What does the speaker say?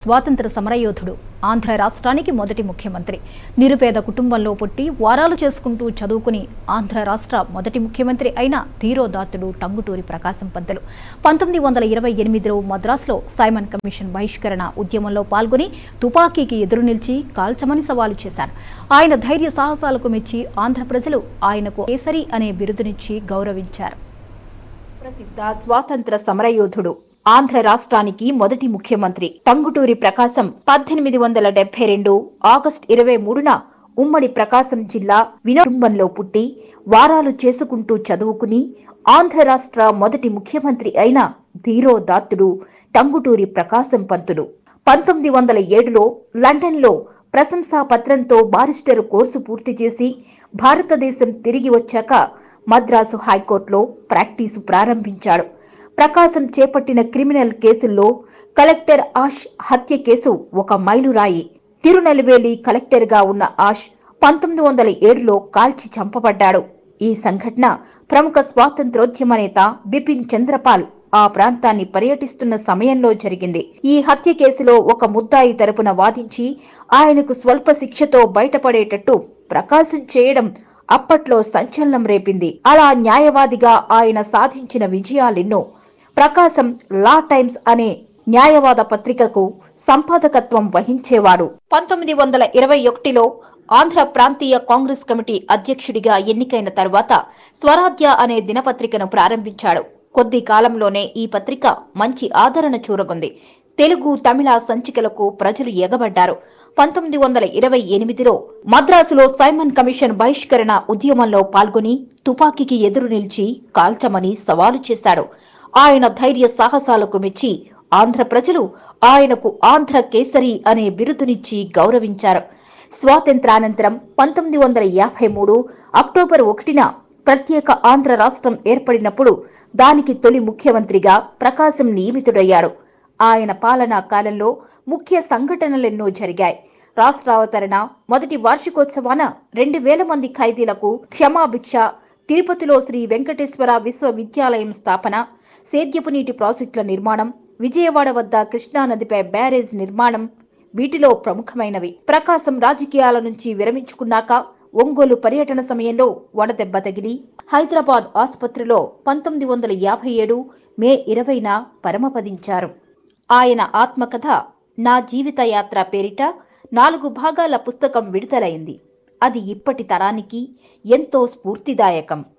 స్వాతంత్ర సమరయోధుడు ఆంధ్ర రాష్ట్రానికి మొదటి ముఖ్యమంత్రి నిరుపేద కుటుంబంలో పుట్టి వారాలు చేసుకుంటూ చదువుకుని ఆంధ్ర రాష్ట్ర మొదటి ముఖ్యమంత్రి అయిన ధీరోదాత్తుడు టంగుటూరి ప్రకాశం పంతులు పంతొమ్మిది వందల ఇరవై ఎనిమిదిలో మద్రాసులో సైమన్ కమిషన్ బహిష్కరణ ఉద్యమంలో పాల్గొని తుపాకీకి ఎదురు నిలిచి కాల్చమని సవాలు చేశారు ఆయన ధైర్య సాహసాలకు మెచ్చి ఆంధ్ర ప్రజలు ఆయనకు కేసరి అనే బిరుదునిచ్చి గౌరవించారు ప్రసిద్ధ స్వాతంత్ర సమరయోధుడు ఆంధ్ర రాష్ట్రానికి మొదటి ముఖ్యమంత్రి టంగుటూరి ప్రకాశం పద్దెనిమిది వందల డెబ్బై రెండు ఆగస్టు ఇరవై మూడున ఉమ్మడి ప్రకాశం జిల్లా వినోకుంబంలో పుట్టి వారాలు చేసుకుంటూ చదువుకుని ఆంధ్ర రాష్ట్ర మొదటి ముఖ్యమంత్రి అయిన ధీరోదాత్తుడు టంగుటూరి ప్రకాశం పంతులు పంతొమ్మిది వందల ఏడులో లండన్లో ప్రశంసా పత్రంతో బారిస్టర్ కోర్సు పూర్తి చేసి భారతదేశం తిరిగి వచ్చాక మద్రాసు హైకోర్టులో ప్రాక్టీసు ప్రారంభించాడు ప్రకాశం చేపట్టిన క్రిమినల్ కేసుల్లో కలెక్టర్ ఆష్ హత్య కేసు ఒక మైలురాయి తిరునెల్వేలి కలెక్టర్గా ఉన్న ఆష్ పంతొమ్మిది వందల ఏడులో కాల్చి చంపబడ్డాడు ఈ సంఘటన ప్రముఖ స్వాతంత్రోద్యమ నేత బిపిన్ చంద్రపాల్ ఆ ప్రాంతాన్ని పర్యటిస్తున్న సమయంలో జరిగింది ఈ హత్య కేసులో ఒక ముద్దాయి తరపున వాదించి ఆయనకు స్వల్ప శిక్షతో బయటపడేటట్టు ప్రకాశం చేయడం అప్పట్లో సంచలనం రేపింది అలా న్యాయవాదిగా ఆయన సాధించిన విజయాలెన్నో ప్రకాశం లా టైమ్స్ అనే న్యాయవాద పత్రికకు సంపాదకత్వం వహించేవాడు పంతొమ్మిది వందల ఇరవై ఒకటిలో ఆంధ్ర ప్రాంతీయ కాంగ్రెస్ కమిటీ అధ్యక్షుడిగా ఎన్నికైన తర్వాత స్వరాజ్య అనే దినపత్రికను ప్రారంభించాడు కొద్ది కాలంలోనే ఈ పత్రిక మంచి ఆదరణ చూరగొంది తెలుగు తమిళ సంచికలకు ప్రజలు ఎగబడ్డారు పంతొమ్మిది వందల ఇరవై ఎనిమిదిలో మద్రాసులో సైమన్ కమిషన్ బహిష్కరణ ఉద్యమంలో పాల్గొని తుపాకీకి ఎదురు నిలిచి కాల్చమని సవాలు చేశాడు ఆయన ధైర్య సాహసాలకు మెచ్చి ఆంధ్ర ప్రజలు ఆయనకు ఆంధ్ర కేసరి అనే బిరుదునిచ్చి గౌరవించారు స్వాతంత్రానంతరం పంతొమ్మిది వందల యాభై మూడు అక్టోబర్ ఒకటిన ప్రత్యేక ఆంధ్ర రాష్ట్రం ఏర్పడినప్పుడు దానికి తొలి ముఖ్యమంత్రిగా ప్రకాశం నియమితుడయ్యాడు ఆయన పాలనా కాలంలో ముఖ్య సంఘటనలెన్నో జరిగాయి రాష్ట్రావతరణ మొదటి వార్షికోత్సవాన రెండు వేల మంది ఖైదీలకు క్షమాభిక్ష తిరుపతిలో శ్రీ వెంకటేశ్వర విశ్వవిద్యాలయం స్థాపన సేద్యపు నీటి ప్రాజెక్టుల నిర్మాణం విజయవాడ వద్ద కృష్ణానదిపై బ్యారేజ్ నిర్మాణం వీటిలో ప్రముఖమైనవి ప్రకాశం రాజకీయాల నుంచి విరమించుకున్నాక ఒంగోలు పర్యటన సమయంలో వడదెబ్బ తగిలి హైదరాబాద్ ఆసుపత్రిలో పంతొమ్మిది వందల యాభై ఏడు మే ఇరవైన పరమపదించారు ఆయన ఆత్మకథ నా జీవిత యాత్ర పేరిట నాలుగు భాగాల పుస్తకం విడుదలైంది అది ఇప్పటి తరానికి ఎంతో స్ఫూర్తిదాయకం